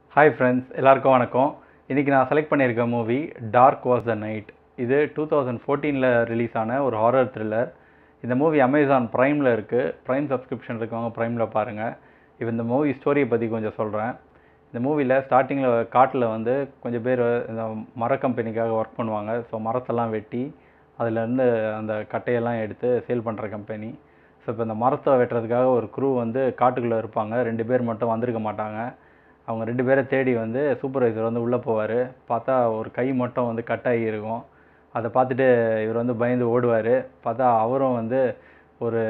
hi friends எல்லாருக்கும் வணக்கம் இன்றைக்கி நான் செலக்ட் பண்ணியிருக்க movie dark was the night இது டூ தௌசண்ட் ஃபோர்டீனில் ரிலீஸ் ஆன ஒரு ஹாரர் த்ரில்லர் இந்த மூவி அமேசான் ப்ரைமில் இருக்குது ப்ரைம் சப்ஸ்கிரிப்ஷன் இருக்கவங்க ப்ரைமில் பாருங்கள் இப்போ இந்த மூவி ஸ்டோரியை பற்றி கொஞ்சம் சொல்கிறேன் இந்த மூவியில் ஸ்டார்டிங்கில் காட்டில் வந்து கொஞ்சம் பேர் இந்த மர கம்பெனிக்காக ஒர்க் பண்ணுவாங்க ஸோ மரத்தெல்லாம் வெட்டி அதுலேருந்து அந்த கட்டையெல்லாம் எடுத்து சேல் பண்ணுற கம்பெனி ஸோ இப்போ இந்த மரத்தை வெட்டுறதுக்காக ஒரு குரூ வந்து காட்டுக்குள்ளே இருப்பாங்க ரெண்டு பேர் மட்டும் வந்திருக்க மாட்டாங்க அவங்க ரெண்டு பேரை தேடி வந்து சூப்பர்வைசர் வந்து உள்ளே போவார் பார்த்தா ஒரு கை மட்டும் வந்து கட்டாகி இருக்கும் அதை பார்த்துட்டு இவர் வந்து பயந்து ஓடுவார் பார்த்தா அவரும் வந்து ஒரு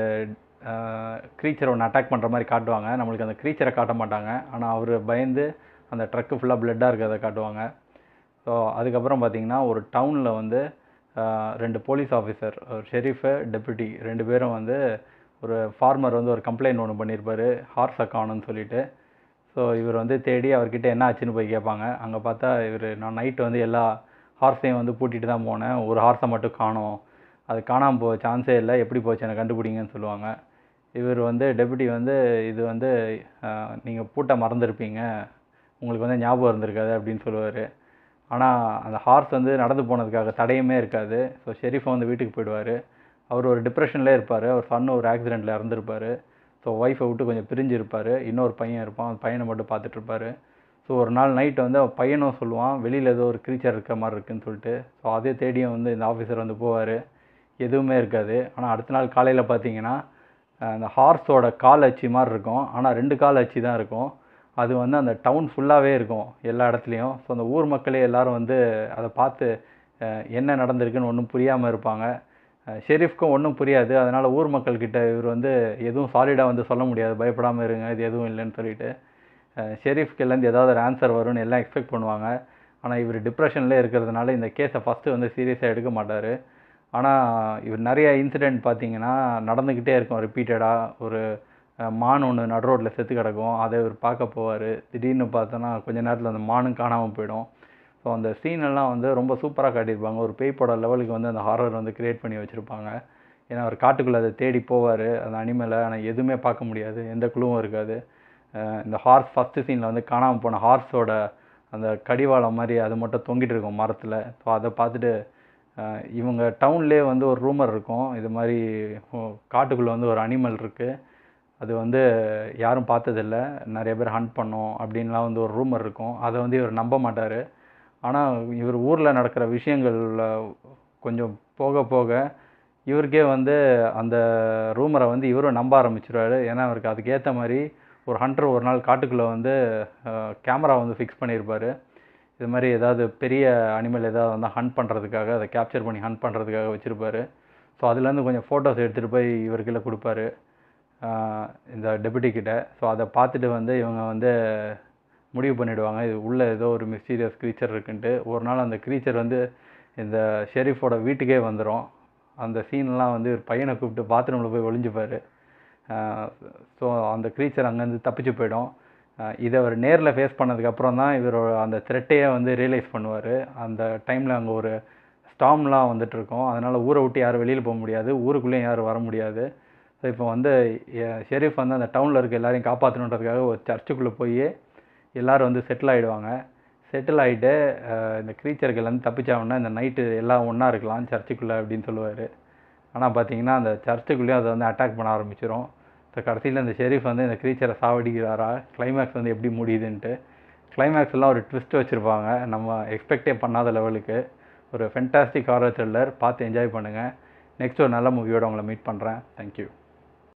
க்ரீச்சரை ஒன்று அட்டாக் பண்ணுற மாதிரி காட்டுவாங்க நம்மளுக்கு அந்த க்ரீச்சரை காட்ட மாட்டாங்க ஆனால் அவர் பயந்து அந்த ட்ரக்கு ஃபுல்லாக பிளட்டாக இருக்கிறத காட்டுவாங்க ஸோ அதுக்கப்புறம் பார்த்தீங்கன்னா ஒரு டவுனில் வந்து ஆஹ், ரெண்டு போலீஸ் ஆஃபீஸர் ஒரு ஷெரீஃபு டெப்யூட்டி ரெண்டு பேரும் வந்து ஒரு ஃபார்மர் வந்து ஒரு கம்ப்ளைண்ட் ஒன்று பண்ணியிருப்பார் ஹார்ஸை காணும்னு சொல்லிட்டு ஸோ இவர் வந்து தேடி அவர்கிட்ட என்ன ஆச்சுன்னு போய் கேட்பாங்க அங்கே பார்த்தா இவர் நான் நைட்டு வந்து எல்லா ஹார்ஸையும் வந்து பூட்டிட்டு தான் போனேன் ஒரு ஹார்ஸை மட்டும் காணோம் அது காணாமல் போக சான்ஸே இல்லை எப்படி போச்சு எனக்கு கண்டுபிடிங்கன்னு சொல்லுவாங்க இவர் வந்து டெபுட்டி வந்து இது வந்து நீங்கள் பூட்ட மறந்துருப்பீங்க உங்களுக்கு வந்து ஞாபகம் இருந்திருக்காது அப்படின்னு சொல்லுவார் ஆனால் அந்த ஹார்ஸ் வந்து நடந்து போனதுக்காக தடையுமே இருக்காது ஸோ ஷெரீஃப் வந்து வீட்டுக்கு போயிடுவார் அவர் ஒரு டிப்ரெஷன்லேயே இருப்பார் அவர் சன் ஒரு ஆக்சிடெண்ட்டில் இறந்துருப்பார் ஸோ ஒய்ஃபை விட்டு கொஞ்சம் பிரிஞ்சு இருப்பார் இன்னொரு பையன் இருப்பான் அந்த பையனை மட்டும் பார்த்துட்டு இருப்பாரு ஸோ ஒரு நாள் நைட் வந்து அவன் பையனும் சொல்லுவான் வெளியில் ஏதோ ஒரு க்ரீச்சர் இருக்க மாதிரி இருக்குன்னு சொல்லிட்டு ஸோ அதே தேடியும் வந்து இந்த ஆஃபீஸர் வந்து போவார் எதுவுமே இருக்காது ஆனால் அடுத்த நாள் காலையில் பார்த்தீங்கன்னா அஹ், அந்த ஹார்ஸோட கால் அச்சு மாதிரி இருக்கும் ஆனால் ரெண்டு கால் அச்சு தான் இருக்கும் அது வந்து அந்த டவுன் ஃபுல்லாகவே இருக்கும் எல்லா இடத்துலையும் ஸோ அந்த ஊர் மக்களே எல்லாரும் வந்து அதை பார்த்து அஹ், என்ன நடந்திருக்குன்னு ஒன்றும் புரியாமல் இருப்பாங்க அஹ், ஷெரீஃப்க்கும் ஒன்றும் புரியாது அதனால் ஊர் மக்கள்கிட்ட இவர் வந்து எதுவும் சாலிடாக வந்து சொல்ல முடியாது பயப்படாமல் இருங்க இது எதுவும் இல்லைன்னு சொல்லிட்டு அஹ், ஷெரீஃப்கிட்டேருந்து ஏதாவது ஒரு ஆன்சர் வரும்னு எல்லாம் எக்ஸ்பெக்ட் பண்ணுவாங்க ஆனால் இவர் டிப்ரெஷன்லேயே இருக்கிறதுனால இந்த கேஸை ஃபஸ்ட்டு வந்து சீரியஸாக எடுக்க மாட்டார் ஆனால் இவர் நிறைய இன்சிடெண்ட் பார்த்தீங்கன்னா நடந்துக்கிட்டே இருக்கும் ரிப்பீட்டடாக ஒரு அஹ், மான் ஒன்று நடு ரோட்டில் செத்து கிடக்கும் அதை இவர் பார்க்க போவார் திடீர்னு பார்த்தோன்னா கொஞ்ச நேரத்தில் அந்த மானும் காணாமல் போயிடும் ஸோ அந்த scene எல்லாம் வந்து ரொம்ப சூப்பராக காட்டியிருப்பாங்க ஒரு பேய் படம் லெவலுக்கு வந்து அந்த ஹாரர் வந்து கிரியேட் பண்ணி வச்சுருப்பாங்க ஏன்னா அவர் காட்டுக்குள்ளே அதை தேடி போவார் அந்த அனிமலை ஆனால் எதுவுமே பார்க்க முடியாது எந்த குழுவும் இருக்காது அஹ் இந்த ஹார்ஸ் ஃபஸ்ட்டு சீனில் வந்து காணாமல் போன ஹார்ஸோட அந்த கடிவாளம் மாதிரி அது மட்டும் தொங்கிட்டு இருக்கும் மரத்தில் ஸோ அதை பார்த்துட்டு அஹ் இவங்க டவுன்லேயே வந்து ஒரு ரூமர் இருக்கும் இது மாதிரி காட்டுக்குள்ளே வந்து ஒரு அனிமல் இருக்குது அது வந்து யாரும் பார்த்ததில்ல நிறைய பேர் ஹண்ட் பண்ணோம் அப்படின்லாம் வந்து ஒரு ரூமர் இருக்கும் அதை வந்து இவர் நம்ப மாட்டார் ஆனால் இவர் ஊரில் நடக்கிற விஷயங்களில் கொஞ்சம் போக போக இவருக்கே வந்து அந்த ரூமரை வந்து இவரும் நம்ப ஆரம்பிச்சிருவாரு ஏன்னா அவருக்கு அதுக்கேற்ற மாதிரி ஒரு ஹண்டர் ஒரு நாள் காட்டுக்குள்ளே வந்து கேமரா வந்து ஃபிக்ஸ் பண்ணியிருப்பார் இது மாதிரி ஏதாவது பெரிய அனிமல் ஏதாவது வந்து ஹண்ட் பண்ணுறதுக்காக அதை கேப்சர் பண்ணி ஹண்ட் பண்ணுறதுக்காக வச்சுருப்பாரு ஸோ அதுலேருந்து கொஞ்சம் ஃபோட்டோஸ் எடுத்துகிட்டு போய் இவருக்குள்ள கொடுப்பாரு ஆஹ் இந்த டெபுட்டி கிட்ட ஸோ அதை பார்த்துட்டு வந்து இவங்க வந்து முடிவு பண்ணிடுவாங்க இது உள்ளே ஏதோ ஒரு மிஸ்டீரியஸ் க்ரீச்சர் இருக்குன்ட்டு ஒரு நாள் அந்த க்ரீச்சர் வந்து இந்த ஷெரீஃபோட வீட்டுக்கே வந்துடும் அந்த சீன்லாம் வந்து ஒரு பையனை கூப்பிட்டு பாத்ரூமில் போய் ஒளிஞ்சுப்பார் ஸோ அந்த க்ரீச்சர் அங்கேருந்து தப்பிச்சு போயிடும் ஆஹ் இதை அவர் நேரில் ஃபேஸ் பண்ணதுக்கப்புறம் தான் இவர் அந்த த்ரெட்டையே வந்து ரியலைஸ் பண்ணுவார் அந்த டைமில் அங்கே ஒரு ஸ்டாம்லாம் வந்துட்டு இருக்கும் அதனால் ஊரை விட்டு யாரும் வெளியில் போக முடியாது ஊருக்குள்ளேயும் யாரும் வர முடியாது ஸோ இப்போ வந்து எ- ஷெரீஃப் வந்து அந்த டவுனில் இருக்க எல்லாரையும் காப்பாற்றணுன்றதுக்காக ஒரு சர்ச்சுக்குள்ளே போய் எல்லாரும் வந்து செட்டில் ஆகிடுவாங்க செட்டில் ஆகிட்டு இந்த க்ரீச்சர்கள்லேருந்து தப்பிச்சாங்கன்னா இந்த நைட்டு எல்லாம் ஒன்றா இருக்கலாம் சர்ச்சுக்குள்ளே அப்படின்னு சொல்லுவார் ஆனால் பார்த்தீங்கன்னா அந்த சர்ச்சுக்குள்ளேயும் அதை வந்து அட்டாக் பண்ண ஆரம்பிச்சிடும் ஸோ கடைசியில் இந்த ஷெரீஃப் வந்து இந்த க்ரீச்சரை சாவடிக்கிறாரா கிளைமேக்ஸ் வந்து எப்படி முடியுதுன்ட்டு கிளைமேக்ஸ் எல்லாம் ஒரு ட்விஸ்ட் வச்சுருப்பாங்க நம்ம எக்ஸ்பெக்டே பண்ணாத லெவலுக்கு ஒரு ஃபென்டாஸ்டிக் ஹாரர் த்ரில்லர் பார்த்து என்ஜாய் பண்ணுங்கள் நெக்ஸ்ட் ஒரு நல்ல மூவியோட உங்களை மீட் பண்ணுறேன் தேங்க்யூ